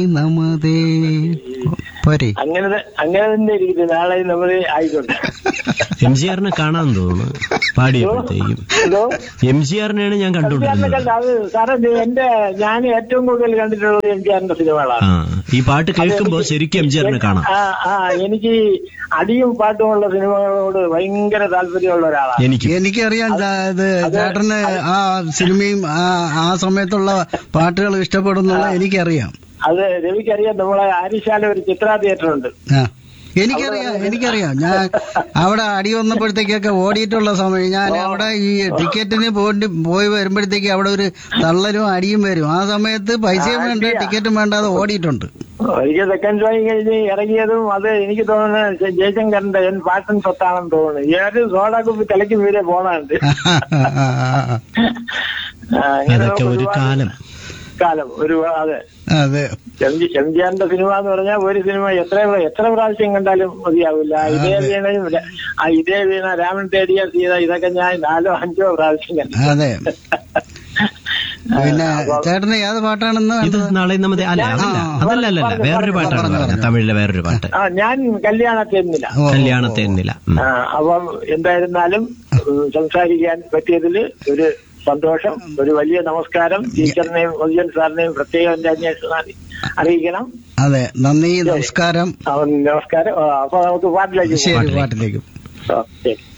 നമതേ പോരെ അങ്ങനെ ത- അങ്ങനെ തന്നെ ഇരിക്കുന്നു നാളെ നമ്മൾ ആയിക്കോട്ടെ എം ജി ആറിനെ കാണാൻ തോന്നുന്നു പാടിയപ്പോഴത്തേക്കും ഹലോ എം ജി ആറിനെയാണ് ഞാൻ എം ജി ആറിനെ കണ്ടുകൊണ്ടിരുന്നത് കണ്ട അത് സാറേ ഇത് എന്റെ ഞാൻ ഏറ്റവും കൂടുതൽ കണ്ടിട്ടുള്ളത് എം ജി ആറിന്റെ സിനിമകളാണ് ആ ഈ പാട്ട് കേൾക്കുമ്പോ ശരിക്കും എം ജി ആറിനെ കാണാം ആ ആ എനിക്ക് അടിയും പാട്ടുമുള്ള സിനിമകളോട് ഭയങ്കര താല്പര്യമുള്ള ഒരാളാണ് എനിക്ക് എനിക്കറിയാം ചാ- ഇത് ചേട്ടന് ആ സിനിമയും ആ ആ സമയത്തുള്ള പാട്ടുകൾ ഇഷ്ടപ്പെടുന്നുള്ള എനിക്കറിയാം അത് രവിക്കറിയാം നമ്മളെ ആരിശാല ഒരു ചിത്ര തിയേറ്റർ ഉണ്ട് ആ എനിക്കറിയാം എനിക്കറിയാം ഞാൻ അവിടെ അടി വന്നപ്പോഴത്തേക്കൊക്കെ ഓടിയിട്ടുള്ള സമയം ഞാൻ അവിടെ ഈ ടിക്കറ്റിന് പോണ്ടി പോയി വരുമ്പോഴത്തേക്ക് അവിടെ ഒരു തള്ളലും അടിയും വരും ആ സമയത്ത് പൈസയും വേണ്ട ടിക്കറ്റും വേണ്ടാതെ ഓടിയിട്ടുണ്ട് ഒരിക്കൽ സെക്കൻഡ് ഷോയും കഴിഞ്ഞ് ഇറങ്ങിയതും അത് എനിക്ക് തോന്നുന്നത് ജെ- ജയശങ്കറിന്റെ എൻ പാട്ടൻ സ്വത്താണെന്ന് തോന്നുന്നു ഏത് സോഡ കുപ്പി തലയ്ക്ക് മീരെ പോണുണ്ട് അതൊക്കെ ഒരു കാലം കാലം ഒരു അതെ അതെ എം ജി എം ജി ആറിന്റെ സിനിമ എന്ന് പറഞ്ഞാൽ ഒരു സിനിമ എത്ര എത്ര പ്രാവശ്യം കണ്ടാലും മതിയാവില്ല ഇതേ വീണയും ര- ആ ഇതേ വീണ രാമൻ തേടിയ സീത ഇതൊക്കെ ഞാൻ നാലോ അഞ്ചോ പ്രാവശ്യം കണ്ടു അതെ പിന്നെ ചേട്ടന് ഏത് പാട്ടാണെന്ന് ഇത് നാളെ നമ്മുടെ അല്ല അതല്ല അതല്ല അല്ല അല്ല വേറൊരു പാട്ടാണ് പറഞ്ഞത് തമിഴിലെ വേറൊരു പാട്ട് ആ ഞാൻ കല്യാണത്തിന്നില്ല ഓ, ഓ, കല്യാണത്തെ എന്നില്ല ഉം. ആ, അപ്പം എന്തായിരുന്നാലും ഉം, സംസാരിക്കാൻ പറ്റിയതിൽ ഒരു സന്തോഷം ഒരു വലിയ നമസ്കാരം ടീച്ചറിനെയും ഒയ്യൻ സാറിനെയും പ്രത്യേകം എന്റെ അന്വേഷണം അറി- അറിയിക്കണം അതെ നന്ദി നമസ്കാരം ആ, നമസ്കാരം ആ, അപ്പൊ നമുക്ക് പാട്ടിലേക്ക് ശരി പോകാം പാട്ടിലേക്ക് ആ, ശരി